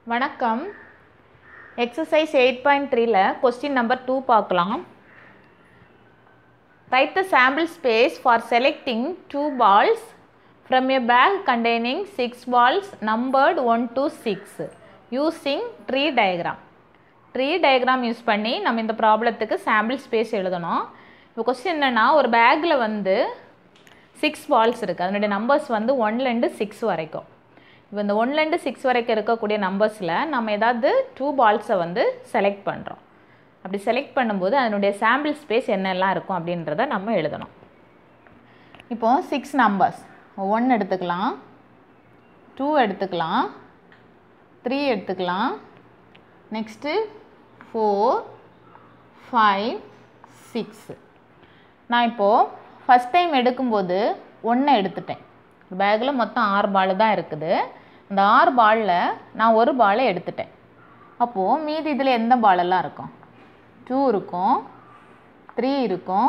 வணக்கம் exercise eight point த்ரீல question number two பார்க்கலாம் right the sample space for selecting two balls from a bag containing six balls numbered one to six using tree diagram tree diagram use பண்ணி நம்ம இந்த ப்ராப்ளத்துக்கு sample space எழுதணும் இப்போ question என்னென்னா ஒரு பேக்கில் வந்து சிக்ஸ் பால்ஸ் இருக்குது அதனுடைய நம்பர்ஸ் வந்து ஒன்லேருந்து சிக்ஸ் வரைக்கும் இப்போ இந்த ஒன்லேருந்து சிக்ஸ் வரைக்கும் இருக்கக்கூடிய நம்பர்ஸில் நம்ம ஏதாவது டூ பால்ஸை வந்து செலக்ட் பண்ணுறோம் அப்படி செலக்ட் பண்ணும்போது அதனுடைய சாம்பிள் ஸ்பேஸ் என்னெல்லாம் இருக்கும் அப்படின்றத நம்ம எழுதணும் இப்போ சிக்ஸ் நம்பர்ஸ் ஒன் எடுத்துக்கலாம் டூ எடுத்துக்கலாம் த்ரீ எடுத்துக்கலாம் நெக்ஸ்ட்டு ஃபோர் ஃபைவ் சிக்ஸ் நான் இப்போது ஃபஸ்ட் டைம் எடுக்கும்போது ஒன்றை எடுத்துட்டேன் பேக்கில் மொத்தம் ஆறு பால் தான் இருக்குது அந்த ஆறு பாலில் நான் ஒரு பாலை எடுத்துட்டேன் அப்போது மீதி இதில் எந்த பாலெல்லாம் இருக்கும் டூ இருக்கும் த்ரீ இருக்கும்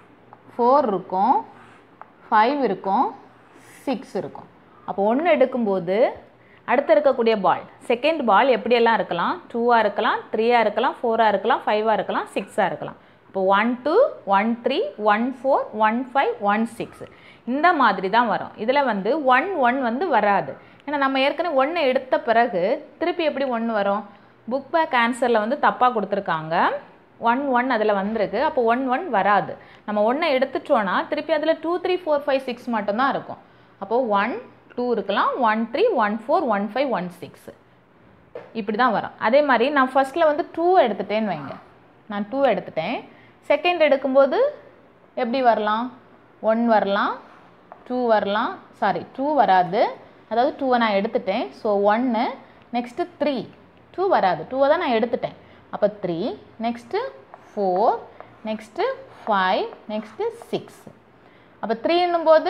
ஃபோர் இருக்கும் ஃபைவ் இருக்கும் சிக்ஸ் இருக்கும் அப்போ ஒன்று எடுக்கும்போது அடுத்து இருக்கக்கூடிய பால் செகண்ட் பால் எப்படியெல்லாம் இருக்கலாம் டூவாக இருக்கலாம் த்ரீயாக இருக்கலாம் ஃபோராக இருக்கலாம் ஃபைவாக இருக்கலாம் சிக்ஸாக இருக்கலாம் இப்போ one two one three one four one five one six இந்த மாதிரி தான் வரும் இதில் வந்து ஒன் ஒன் வந்து வராது ஏன்னா நம்ம ஏற்கனவே ஒன்று எடுத்த பிறகு திருப்பி எப்படி ஒன்று வரும் புக் பேக் ஆன்சரில் வந்து தப்பாக கொடுத்துருக்காங்க ஒன் ஒன் அதில் வந்திருக்கு அப்போ ஒன் ஒன் வராது நம்ம ஒன்றை எடுத்துட்டோன்னா திருப்பி அதில் two three four five six மட்டும்தான் இருக்கும் அப்போது ஒன் டூ இருக்கலாம் one three one four one five one six இப்படி தான் வரும் அதே மாதிரி நான் ஃபஸ்ட்டில் வந்து டூ எடுத்துட்டேன்னு வைங்க நான் டூ எடுத்துட்டேன் செகண்ட் எடுக்கும்போது எப்படி வரலாம் ஒன் வரலாம் டூ வரலாம் சாரி டூ வராது அதாவது டூவை நான் எடுத்துட்டேன் ஸோ ஒன்று நெக்ஸ்ட்டு த்ரீ டூ வராது டூவை தான் நான் எடுத்துட்டேன் அப்போ three next four next five next six அப்போ த்ரீன்னும் போது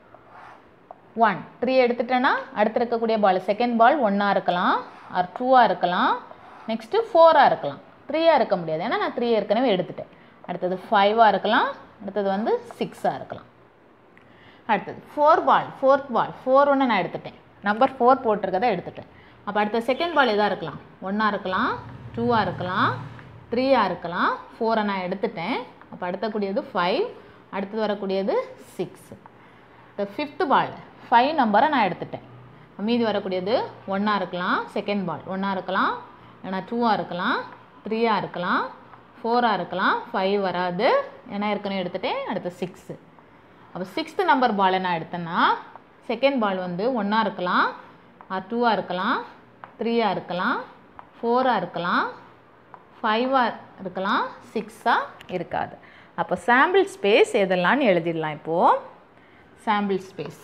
ஒன் த்ரீ எடுத்துட்டேன்னா அடுத்து இருக்கக்கூடிய பால் செகண்ட் பால் ஒன்னாக இருக்கலாம் ஆர் டூவாக இருக்கலாம் நெக்ஸ்ட்டு ஃபோராக இருக்கலாம் த்ரீயாக இருக்க முடியாது ஏன்னா நான் த்ரீ ஏற்கனவே எடுத்துட்டேன் அடுத்தது ஃபைவாக இருக்கலாம் அடுத்தது வந்து சிக்ஸாக இருக்கலாம் அடுத்தது four ball fourth ball four ஒன்று நான் எடுத்துட்டேன் நம்பர் ஃபோர் போட்டிருக்கதை எடுத்துட்டேன் அப்போ அடுத்த செகண்ட் பால் எதாக இருக்கலாம் ஒன்றா இருக்கலாம் டூவாக இருக்கலாம் த்ரீயாக இருக்கலாம் ஃபோரை நான் எடுத்துட்டேன் அப்போ அடுத்தக்கூடியது ஃபைவ் அடுத்தது வரக்கூடியது சிக்ஸ் இந்த ஃபிஃப்த்து பால் ஃபைவ் நம்பரை நான் எடுத்துட்டேன் மீதி வரக்கூடியது ஒன்றா இருக்கலாம் செகண்ட் பால் ஒன்றா இருக்கலாம் ஏன்னா டூவாக இருக்கலாம் த்ரீயாக இருக்கலாம் ஃபோராக இருக்கலாம் ஃபைவ் வராது ஏன்னா ஏற்கனவே எடுத்துட்டேன் அடுத்து சிக்ஸு அப்போ சிக்ஸ்த்து நம்பர் பாலை நான் எடுத்தேன்னா செகண்ட் பால் வந்து ஒன்றா இருக்கலாம் ஆர் டூவாக இருக்கலாம் த்ரீயாக இருக்கலாம் ஃபோராக இருக்கலாம் ஃபைவாக இருக்கலாம் சிக்ஸாக இருக்காது அப்போ சாம்பிள் ஸ்பேஸ் எதெல்லாம்னு எழுதிடலாம் இப்போது சாம்பிள் ஸ்பேஸ்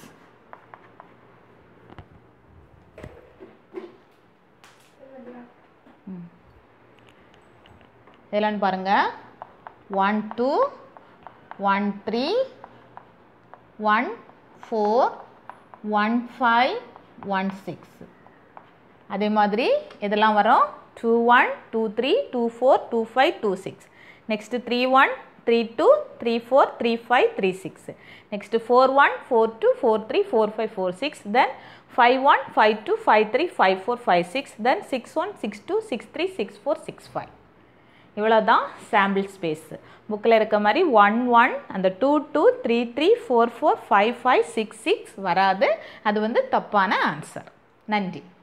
இதெல்லாம் பாருங்கள் one two one three one four one five one six அதே மாதிரி இதெல்லாம் வரும் two one two three two four two five two six next three one three two three four three five three six next four one four two four three four five four six then five one five two five three five four five six then six one six two six three six four six five இவ்வளோ தான் sample space புக்கில் இருக்க மாதிரி one one அந்த two two three three four four five five six six வராது அது வந்து தப்பான ஆன்சர் நன்றி